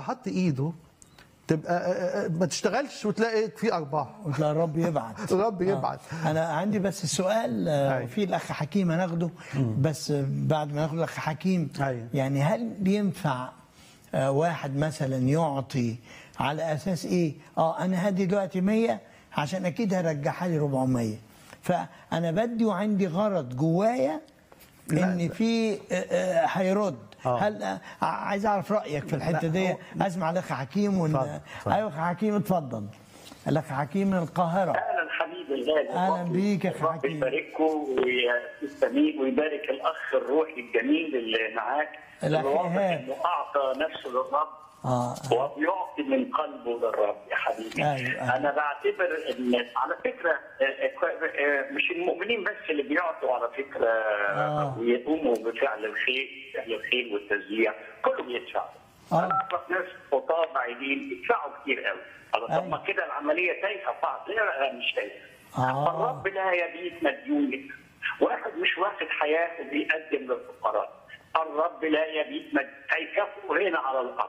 حط ايده تبقى آه، آه، ما تشتغلش وتلاقي في ارباح وتلاقي الرب يبعت الرب يبعت. آه. انا عندي بس سؤال آه، أيوة. في الاخ حكيم هناخده بس آه، بعد ما ناخد الاخ حكيم أيوة. يعني هل ينفع آه، واحد مثلا يعطي على اساس ايه اه انا هدي دلوقتي 100 عشان اكيد هرجعها لي 400 فانا بدي وعندي غرض جوايا لا، ان لا. في آه، آه، هيرد آه. هل آه، عايز اعرف رايك في الحته لا، دي هو- اسمع الاخ حكيم ون... اتفضل، اتفضل. ايوه اخ حكيم اتفضل الاخ حكيم من القاهره اهلا حبيبي الغالي أهلا بيك يا أخي ربنا حكيم. يبارككم ويستميل ويبارك الاخ الروحي الجميل اللي معاك الأخ اللي واضح إيهاب. انه اعطى نفسه للرب اه وبيعطي من قلبه للرب يا حبيبي أيوة، أيوة. انا بعتبر ان على فكره آه، آه، آه، مش المؤمنين بس اللي بيعطوا على فكره آه. ويقوموا بفعل الخير فعل الخير والتشجيع كله بيدفع آه. انا اعرف ناس خطاب بعيدين بيدفعوا كتير قوي طب أيوة. ما كده العمليه تايهه بعض لا لا مش تايهه آه. فالرب لا يبيت مديون لك. واحد مش واخد حياته بيقدم للفقراء الرب لا يبيت مد هيكافئه هنا على الارض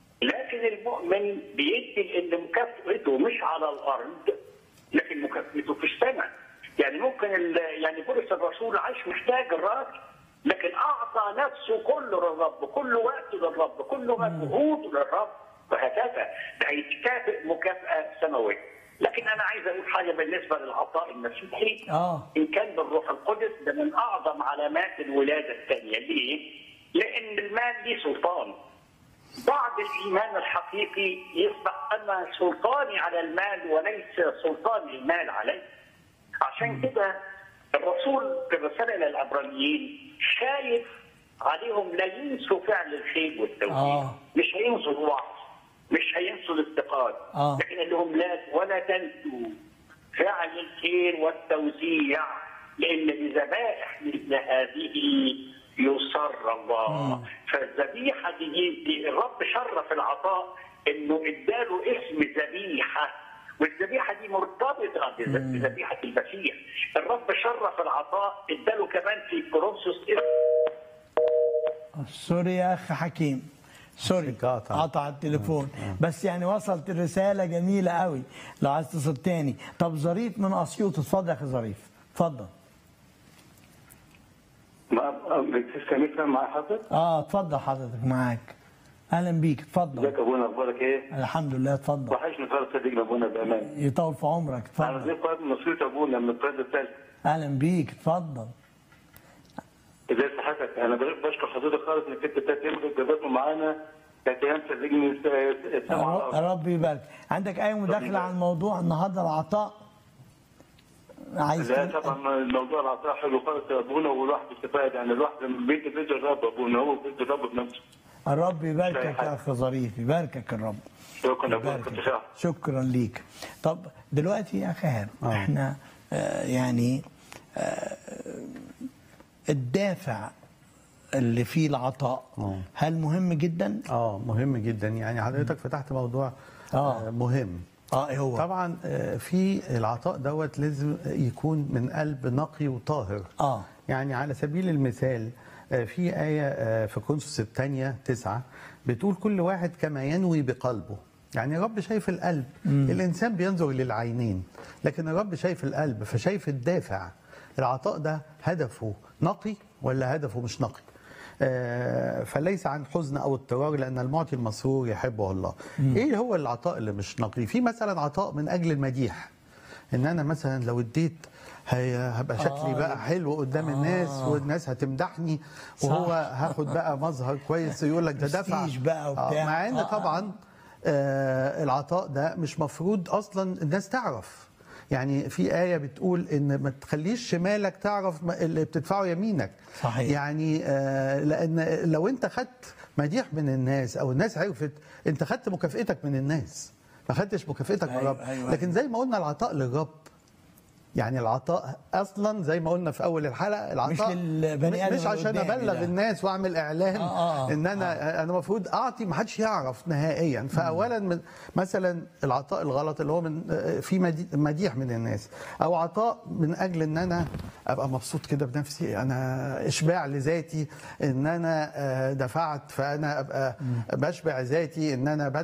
لكن المؤمن بيدي لان مكافئته مش على الارض لكن مكافئته في السماء يعني ممكن ال- يعني بولس الرسول عايش محتاج الراجل لكن اعطى نفسه كله للرب كل وقته للرب كل مجهوده للرب وهكذا ده هيتكافئ مكافاه سماويه لكن انا عايز اقول حاجه بالنسبه للعطاء المسيحي اه ان كان بالروح القدس ده من اعظم علامات الولاده الثانيه ليه؟ لان المال ليه سلطان بعد الايمان الحقيقي يصبح انا سلطاني على المال وليس سلطان المال علي عشان كده الرسول في الرساله الى العبرانيين خايف عليهم لا ينسوا فعل الخير والتوحيد آه. مش هينسوا الوعظ مش هينسوا الافتقاد آه. لكن قال لهم لا ولا تنسوا فعل الخير والتوزيع لان بذبائح مثل هذه يسر الله فالذبيحه دي, دي الرب شرف العطاء انه اداله اسم ذبيحه والذبيحه دي مرتبطه بذ- بذبيحه المسيح الرب شرف العطاء اداله كمان في كورنثوس اسم سوري يا اخ حكيم سوري قاطع. قطع التليفون بس يعني وصلت الرساله جميله قوي لو عايز تصل تاني طب ظريف من اسيوط اتفضل يا اخي ظريف اتفضل بتستمر مع حضرتك؟ اه اتفضل حضرتك معاك اهلا بيك اتفضل ازيك يا ابونا اخبارك ايه؟ الحمد لله اتفضل وحشني خالص صديقنا ابونا بامان. يطول في عمرك انا اتفضل زي قائد نصير ابونا من القياده الثالثه. اهلا بيك اتفضل ازي صحتك؟ انا بغير بشكر حضرتك خالص انك انت ثلاث ايام جابتهم معانا ثلاث ايام صدقني السمع على الر- الأرض. ربي يبارك عندك اي مداخله عن موضوع النهارده العطاء عايز لا تقول- طبعا الموضوع العطاء حلو خالص يا ابونا والواحد يستفاد يعني الواحد لما بيدي بيدي الرب يا ابونا هو بيدي الرب بنفسه. الرب لا يباركك حاجة. يا اخ ظريف يباركك الرب شكرا يا ابونا يباركك. كنت شاعر. شكرا ليك طب دلوقتي يا اخي هاب آه. احنا آه يعني آه الدافع اللي فيه العطاء آه. هل مهم جدا؟ اه مهم جدا يعني حضرتك فتحت موضوع آه. آه، مهم اه إيه هو طبعا آه، في العطاء دوت لازم يكون من قلب نقي وطاهر اه يعني على سبيل المثال آه، في آية آه، في كونسوس الثانية تسعة بتقول كل واحد كما ينوي بقلبه يعني الرب شايف القلب الإنسان بينظر للعينين لكن الرب شايف القلب فشايف الدافع العطاء ده هدفه نقي ولا هدفه مش نقي آه، فليس عن حزن او اضطرار لان المعطي المسرور يحبه الله. ايه هو العطاء اللي مش نقي؟ في مثلا عطاء من اجل المديح. ان انا مثلا لو اديت هي- هبقى شكلي بقى حلو قدام الناس والناس هتمدحني وهو هاخد بقى مظهر كويس يقول لك ده دفع برستيج بقى وبتاع. آه، مع ان آه، آه. طبعا آه العطاء ده مش مفروض اصلا الناس تعرف يعني في آية بتقول إن ما تخليش شمالك تعرف ما- اللي بتدفعه يمينك صحيح. يعني آه لأن لو أنت خدت مديح من الناس أو الناس عرفت أنت خدت مكافئتك من الناس ما خدتش مكافئتك من أيوة، الرب أيوة، لكن زي ما قلنا العطاء للرب يعني العطاء اصلا زي ما قلنا في اول الحلقه العطاء للبني آدم مش عشان اللي قدامي، ابلغ لا. الناس واعمل اعلان آه، آه، ان انا انا المفروض اعطي ما حدش يعرف نهائيا فاولا من مثلا العطاء الغلط اللي هو من في مدي- مديح من الناس او عطاء من اجل ان انا ابقى مبسوط كده بنفسي انا اشباع لذاتي ان انا آه، دفعت فانا ابقى بشبع ذاتي ان انا